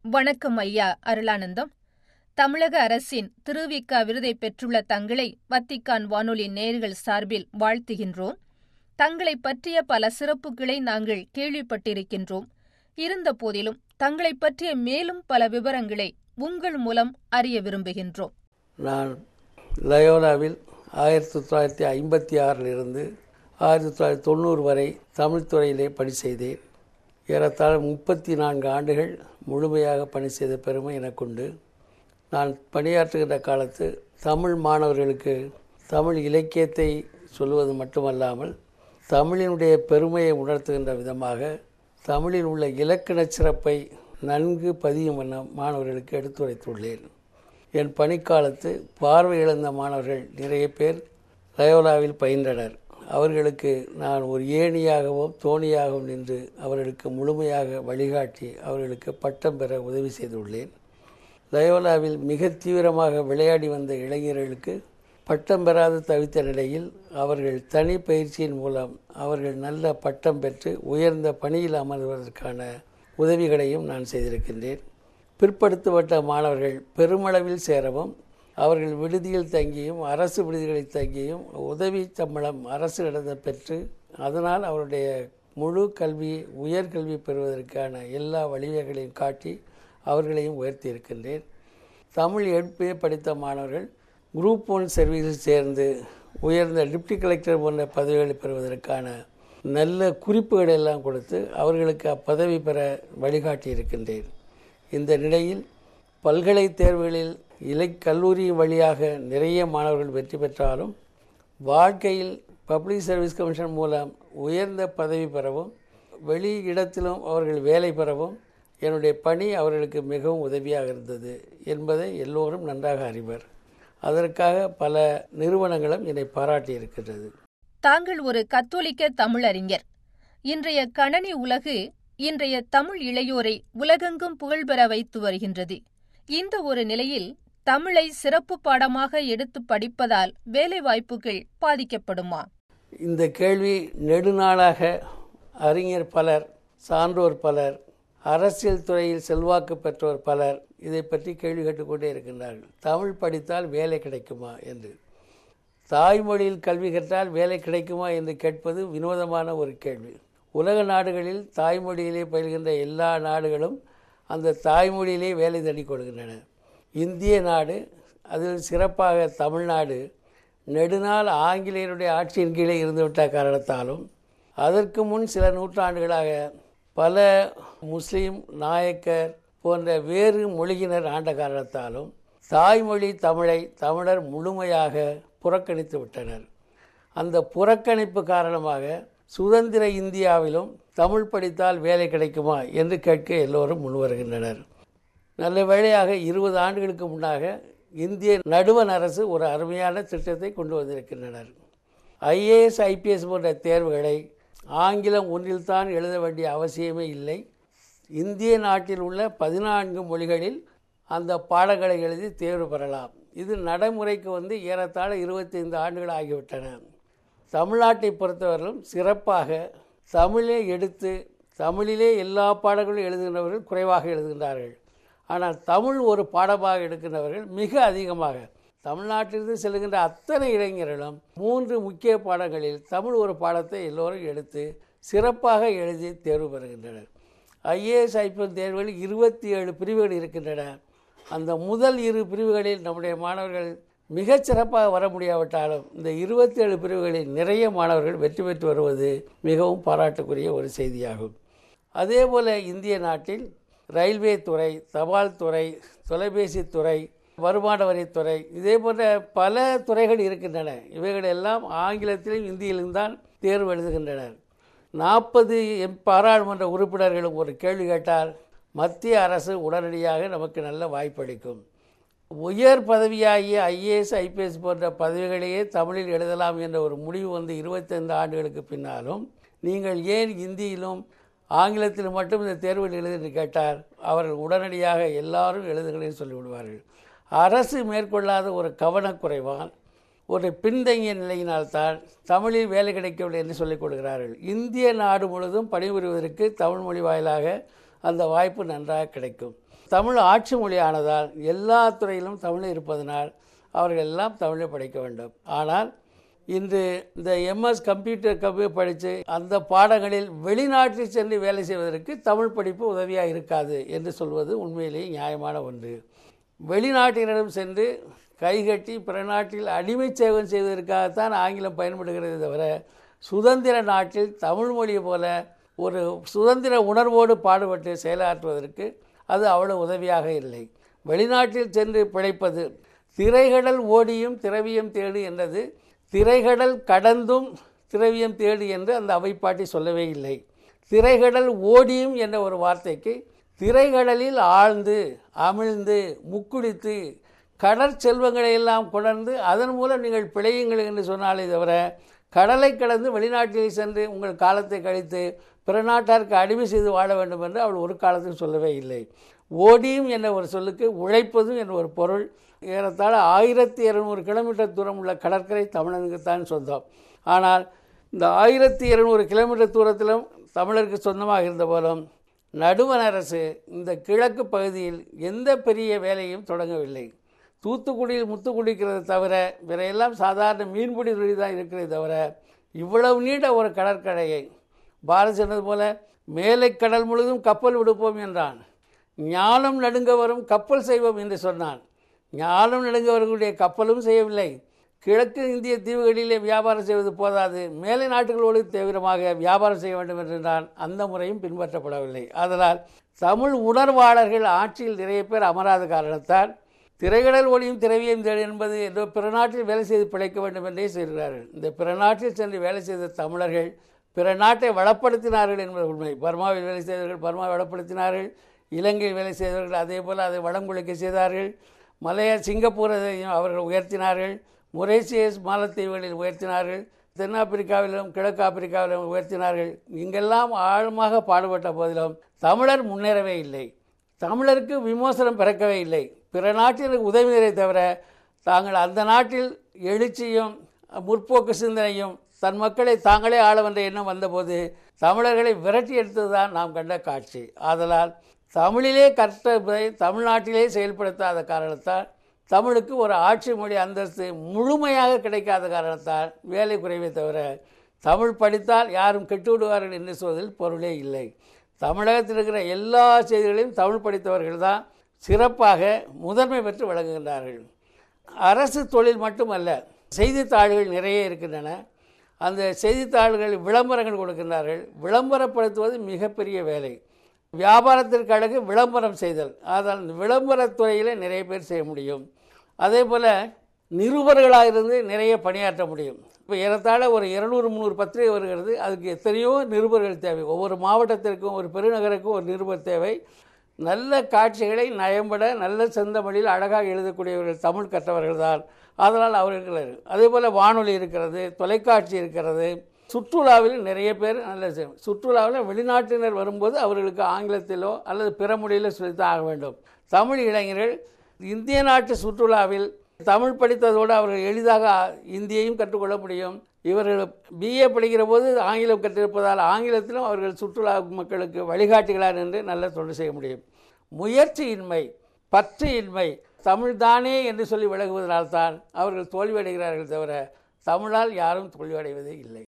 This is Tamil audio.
வணக்கம் ஐயா அருளானந்தம் தமிழக அரசின் திருவிக விருதை பெற்றுள்ள தங்களை வத்திக்கான் வானொலி நேயர்கள் சார்பில் வாழ்த்துகின்றோம் தங்களை பற்றிய பல சிறப்புகளை நாங்கள் கேள்விப்பட்டிருக்கின்றோம் இருந்த போதிலும் தங்களை பற்றிய மேலும் பல விவரங்களை உங்கள் மூலம் அறிய விரும்புகின்றோம் நான் லயோலாவில் ஆயிரத்தி தொள்ளாயிரத்தி ஐம்பத்தி ஆறிலிருந்து ஆயிரத்தி தொள்ளாயிரத்தி தொண்ணூறு வரை தமிழ் துறையிலே பணி செய்தேன் ஏறத்தாழ முப்பத்தி நான்கு ஆண்டுகள் முழுமையாக பணி செய்த பெருமை எனக்குண்டு நான் பணியாற்றுகின்ற காலத்து தமிழ் மாணவர்களுக்கு தமிழ் இலக்கியத்தை சொல்வது மட்டுமல்லாமல் தமிழினுடைய பெருமையை உணர்த்துகின்ற விதமாக தமிழில் உள்ள இலக்கண சிறப்பை நன்கு பதியும் வண்ண மாணவர்களுக்கு எடுத்துரைத்துள்ளேன் என் பணிக்காலத்து பார்வை இழந்த மாணவர்கள் நிறைய பேர் லயோலாவில் பயின்றனர் அவர்களுக்கு நான் ஒரு ஏணியாகவும் தோணியாகவும் நின்று அவர்களுக்கு முழுமையாக வழிகாட்டி அவர்களுக்கு பட்டம் பெற உதவி செய்துள்ளேன் லயோலாவில் மிக தீவிரமாக விளையாடி வந்த இளைஞர்களுக்கு பட்டம் பெறாது தவித்த நிலையில் அவர்கள் தனி பயிற்சியின் மூலம் அவர்கள் நல்ல பட்டம் பெற்று உயர்ந்த பணியில் அமர்வதற்கான உதவிகளையும் நான் செய்திருக்கின்றேன் பிற்படுத்தப்பட்ட மாணவர்கள் பெருமளவில் சேரவும் அவர்கள் விடுதியில் தங்கியும் அரசு விடுதிகளில் தங்கியும் உதவி சம்பளம் அரசு இடத்தை பெற்று அதனால் அவருடைய முழு கல்வி உயர்கல்வி பெறுவதற்கான எல்லா வழிவகைகளையும் காட்டி அவர்களையும் உயர்த்தி இருக்கின்றேன் தமிழ் எடுப்பே படித்த மாணவர்கள் குரூப் ஒன் சர்வீஸில் சேர்ந்து உயர்ந்த டிப்டி கலெக்டர் போன்ற பதவிகளை பெறுவதற்கான நல்ல குறிப்புகளை எல்லாம் கொடுத்து அவர்களுக்கு அப்பதவி பெற வழிகாட்டி இருக்கின்றேன் இந்த நிலையில் பல்கலை தேர்வுகளில் இலை கல்லூரி வழியாக நிறைய மாணவர்கள் வெற்றி பெற்றாலும் வாழ்க்கையில் பப்ளிக் சர்வீஸ் கமிஷன் மூலம் உயர்ந்த பதவி பெறவும் வெளி இடத்திலும் அவர்கள் வேலை பெறவும் என்னுடைய பணி அவர்களுக்கு மிகவும் உதவியாக இருந்தது என்பதை எல்லோரும் நன்றாக அறிவர் அதற்காக பல நிறுவனங்களும் என்னை பாராட்டி இருக்கின்றது தாங்கள் ஒரு கத்தோலிக்க தமிழறிஞர் இன்றைய கணனி உலகு இன்றைய தமிழ் இளையோரை உலகெங்கும் புகழ்பெற வைத்து வருகின்றது இந்த ஒரு நிலையில் தமிழை சிறப்பு பாடமாக எடுத்து படிப்பதால் வேலைவாய்ப்புகள் பாதிக்கப்படுமா இந்த கேள்வி நெடுநாளாக அறிஞர் பலர் சான்றோர் பலர் அரசியல் துறையில் செல்வாக்கு பெற்றோர் பலர் இதை பற்றி கேள்வி கேட்டுக்கொண்டே இருக்கின்றார்கள் தமிழ் படித்தால் வேலை கிடைக்குமா என்று தாய்மொழியில் கல்வி கற்றால் வேலை கிடைக்குமா என்று கேட்பது வினோதமான ஒரு கேள்வி உலக நாடுகளில் தாய்மொழியிலே பயில்கின்ற எல்லா நாடுகளும் அந்த தாய்மொழியிலே வேலை தேடி கொடுக்கின்றன இந்திய நாடு அதில் சிறப்பாக தமிழ்நாடு நெடுநாள் ஆங்கிலேயருடைய ஆட்சியின் கீழே இருந்துவிட்ட காரணத்தாலும் அதற்கு முன் சில நூற்றாண்டுகளாக பல முஸ்லீம் நாயக்கர் போன்ற வேறு மொழியினர் ஆண்ட காரணத்தாலும் தாய்மொழி தமிழை தமிழர் முழுமையாக புறக்கணித்து விட்டனர் அந்த புறக்கணிப்பு காரணமாக சுதந்திர இந்தியாவிலும் தமிழ் படித்தால் வேலை கிடைக்குமா என்று கேட்க எல்லோரும் முன்வருகின்றனர் நல்ல வேளையாக இருபது ஆண்டுகளுக்கு முன்னாக இந்திய நடுவண் அரசு ஒரு அருமையான திட்டத்தை கொண்டு வந்திருக்கின்றனர் ஐஏஎஸ் ஐபிஎஸ் போன்ற தேர்வுகளை ஆங்கிலம் ஒன்றில்தான் எழுத வேண்டிய அவசியமே இல்லை இந்திய நாட்டில் உள்ள பதினான்கு மொழிகளில் அந்த பாடங்களை எழுதி தேர்வு பெறலாம் இது நடைமுறைக்கு வந்து ஏறத்தாழ இருபத்தைந்து ஆண்டுகள் ஆகிவிட்டன தமிழ்நாட்டை பொறுத்தவரையிலும் சிறப்பாக தமிழே எடுத்து தமிழிலே எல்லா பாடங்களும் எழுதுகின்றவர்கள் குறைவாக எழுதுகின்றார்கள் ஆனால் தமிழ் ஒரு பாடமாக எடுக்கின்றவர்கள் மிக அதிகமாக தமிழ்நாட்டிலிருந்து செல்கின்ற அத்தனை இளைஞர்களும் மூன்று முக்கிய பாடங்களில் தமிழ் ஒரு பாடத்தை எல்லோரும் எடுத்து சிறப்பாக எழுதி தேர்வு பெறுகின்றனர் ஐஏஎஸ் ஐபிஎல் தேர்வுகளில் இருபத்தி ஏழு பிரிவுகள் இருக்கின்றன அந்த முதல் இரு பிரிவுகளில் நம்முடைய மாணவர்கள் மிகச் சிறப்பாக வர முடியாவிட்டாலும் இந்த இருபத்தி ஏழு பிரிவுகளில் நிறைய மாணவர்கள் வெற்றி பெற்று வருவது மிகவும் பாராட்டுக்குரிய ஒரு செய்தியாகும் அதே போல் இந்திய நாட்டில் ரயில்வே துறை தபால் துறை தொலைபேசி துறை வருமான வரித்துறை இதே போன்ற பல துறைகள் இருக்கின்றன இவைகள் எல்லாம் ஆங்கிலத்திலும் இந்தியிலும் தான் தேர்வு எழுதுகின்றனர் நாற்பது எம் பாராளுமன்ற உறுப்பினர்களும் ஒரு கேள்வி கேட்டால் மத்திய அரசு உடனடியாக நமக்கு நல்ல வாய்ப்பளிக்கும் உயர் பதவியாகிய ஐஏஎஸ் ஐபிஎஸ் போன்ற பதவிகளையே தமிழில் எழுதலாம் என்ற ஒரு முடிவு வந்து இருபத்தைந்து ஆண்டுகளுக்கு பின்னாலும் நீங்கள் ஏன் இந்தியிலும் ஆங்கிலத்தில் மட்டும் இந்த தேர்வில் எழுது என்று கேட்டால் அவர்கள் உடனடியாக எல்லாரும் எழுதுகிறேன் சொல்லிவிடுவார்கள் அரசு மேற்கொள்ளாத ஒரு கவனக்குறைவால் ஒரு பின்தங்கிய நிலையினால்தான் தமிழில் வேலை கிடைக்கவில்லை என்று சொல்லிக் கொடுக்கிறார்கள் இந்திய நாடு முழுவதும் பணிபுரிவதற்கு தமிழ் மொழி வாயிலாக அந்த வாய்ப்பு நன்றாக கிடைக்கும் தமிழ் ஆட்சி மொழியானதால் எல்லா துறையிலும் தமிழ் இருப்பதனால் அவர்கள் எல்லாம் தமிழை படிக்க வேண்டும் ஆனால் இன்று இந்த எம்எஸ் கம்ப்யூட்டர் கம்ப்யூ படித்து அந்த பாடங்களில் வெளிநாட்டில் சென்று வேலை செய்வதற்கு தமிழ் படிப்பு உதவியாக இருக்காது என்று சொல்வது உண்மையிலேயே நியாயமான ஒன்று வெளிநாட்டினரிடம் சென்று கைகட்டி பிற நாட்டில் அடிமை சேவம் செய்வதற்காகத்தான் ஆங்கிலம் பயன்படுகிறது தவிர சுதந்திர நாட்டில் தமிழ் மொழி போல ஒரு சுதந்திர உணர்வோடு பாடுபட்டு செயலாற்றுவதற்கு அது அவ்வளவு உதவியாக இல்லை வெளிநாட்டில் சென்று பிழைப்பது திரைகடல் ஓடியும் திரவியம் தேடு என்றது திரைகடல் கடந்தும் திரவியம் தேடு என்று அந்த அவைப்பாட்டி சொல்லவே இல்லை திரைகடல் ஓடியும் என்ற ஒரு வார்த்தைக்கு திரைகடலில் ஆழ்ந்து அமிழ்ந்து முக்குடித்து கடற்செல்வங்களை எல்லாம் கொணர்ந்து அதன் மூலம் நீங்கள் பிழையுங்கள் என்று சொன்னாலே தவிர கடலை கடந்து வெளிநாட்டில் சென்று உங்கள் காலத்தை கழித்து பிற நாட்டாருக்கு அடிமை செய்து வாழ வேண்டும் என்று அவள் ஒரு காலத்தில் சொல்லவே இல்லை ஓடியும் என்ற ஒரு சொல்லுக்கு உழைப்பதும் என்ற ஒரு பொருள் ஏறத்தாழ ஆயிரத்தி இரநூறு கிலோமீட்டர் தூரம் உள்ள கடற்கரை தமிழனுக்குத்தான் சொந்தம் ஆனால் இந்த ஆயிரத்தி இருநூறு கிலோமீட்டர் தூரத்திலும் தமிழருக்கு சொந்தமாக இருந்த போலும் நடுவண் அரசு இந்த கிழக்கு பகுதியில் எந்த பெரிய வேலையும் தொடங்கவில்லை தூத்துக்குடியில் முத்து குடிக்கிறது தவிர வேறையெல்லாம் சாதாரண மீன்பிடி தொழில் தான் இருக்கிறதே தவிர இவ்வளவு நீண்ட ஒரு கடற்கரையை பாரத் சொன்னது போல மேலை கடல் முழுதும் கப்பல் விடுப்போம் என்றான் ஞானம் நடுங்க வரும் கப்பல் செய்வோம் என்று சொன்னான் ஞானம் நடுங்க வரக்கூடிய கப்பலும் செய்யவில்லை கிழக்கு இந்திய தீவுகளிலே வியாபாரம் செய்வது போதாது மேலை நாட்டுகளோடு தீவிரமாக வியாபாரம் செய்ய வேண்டும் என்றான் அந்த முறையும் பின்பற்றப்படவில்லை அதனால் தமிழ் உணர்வாளர்கள் ஆட்சியில் நிறைய பேர் அமராத காரணத்தால் திரைகடல் ஒளியும் திரவியம் தேடு என்பது ஏதோ பிற நாட்டில் வேலை செய்து பிழைக்க வேண்டும் என்றே செய்கிறார்கள் இந்த பிற நாட்டில் சென்று வேலை செய்த தமிழர்கள் பிற நாட்டை வளப்படுத்தினார்கள் என்பது உண்மை பர்மாவில் வேலை செய்தவர்கள் பர்மா வளப்படுத்தினார்கள் இலங்கையில் வேலை செய்தவர்கள் அதே போல் அதை வளங்குளிக்க செய்தார்கள் மலைய சிங்கப்பூரையும் அவர்கள் உயர்த்தினார்கள் மொரேசியஸ் மாலத்தீவுகளில் உயர்த்தினார்கள் தென்னாப்பிரிக்காவிலும் கிழக்கு ஆப்பிரிக்காவிலும் உயர்த்தினார்கள் இங்கெல்லாம் ஆழமாக பாடுபட்ட போதிலும் தமிழர் முன்னேறவே இல்லை தமிழருக்கு விமோசனம் பிறக்கவே இல்லை பிற நாட்டிற்கு உதவினரை தவிர தாங்கள் அந்த நாட்டில் எழுச்சியும் முற்போக்கு சிந்தனையும் தன் மக்களை தாங்களே ஆள வந்த எண்ணம் வந்தபோது தமிழர்களை விரட்டி எடுத்ததுதான் நாம் கண்ட காட்சி ஆதலால் தமிழிலே கற்பதை தமிழ்நாட்டிலே செயல்படுத்தாத காரணத்தால் தமிழுக்கு ஒரு ஆட்சி மொழி அந்தஸ்து முழுமையாக கிடைக்காத காரணத்தால் வேலை குறைவே தவிர தமிழ் படித்தால் யாரும் கெட்டு விடுவார்கள் என்று சொல்வதில் பொருளே இல்லை தமிழகத்தில் இருக்கிற எல்லா செய்திகளையும் தமிழ் படித்தவர்கள் தான் சிறப்பாக முதன்மை பெற்று விளங்குகின்றார்கள் அரசு தொழில் மட்டுமல்ல செய்தித்தாள்கள் நிறைய இருக்கின்றன அந்த செய்தித்தாள்கள் விளம்பரங்கள் கொடுக்கின்றார்கள் விளம்பரப்படுத்துவது மிகப்பெரிய வேலை வியாபாரத்திற்கு அழகு விளம்பரம் செய்தல் அதனால் விளம்பரத்துறையில் நிறைய பேர் செய்ய முடியும் அதே போல் நிருபர்களாக இருந்து நிறைய பணியாற்ற முடியும் இப்போ ஏறத்தாழ ஒரு இருநூறு முந்நூறு பத்திரிகை வருகிறது அதுக்கு எத்தனையோ நிருபர்கள் தேவை ஒவ்வொரு மாவட்டத்திற்கும் ஒரு பெருநகருக்கும் ஒரு நிருபர் தேவை நல்ல காட்சிகளை நயம்பட நல்ல செந்தமொழியில் அழகாக எழுதக்கூடியவர்கள் தமிழ் கற்றவர்கள் தான் அதனால் அவர்கள் அதே போல் வானொலி இருக்கிறது தொலைக்காட்சி இருக்கிறது சுற்றுலாவில் நிறைய பேர் நல்ல செய்யும் சுற்றுலாவில் வெளிநாட்டினர் வரும்போது அவர்களுக்கு ஆங்கிலத்திலோ அல்லது பிற மொழியிலோ சொல்லித்தான் ஆக வேண்டும் தமிழ் இளைஞர்கள் இந்திய நாட்டு சுற்றுலாவில் தமிழ் படித்ததோடு அவர்கள் எளிதாக இந்தியையும் கற்றுக்கொள்ள முடியும் இவர்கள் பிஏ படிக்கிற போது ஆங்கிலம் கற்றிருப்பதால் ஆங்கிலத்திலும் அவர்கள் சுற்றுலா மக்களுக்கு வழிகாட்டிகளார் என்று நல்ல தொண்டு செய்ய முடியும் முயற்சியின்மை பற்று இன்மை தமிழ்தானே என்று சொல்லி விலகுவதனால்தான் அவர்கள் தோல்வியடைகிறார்கள் தவிர தமிழால் யாரும் தோல்வியடைவதே இல்லை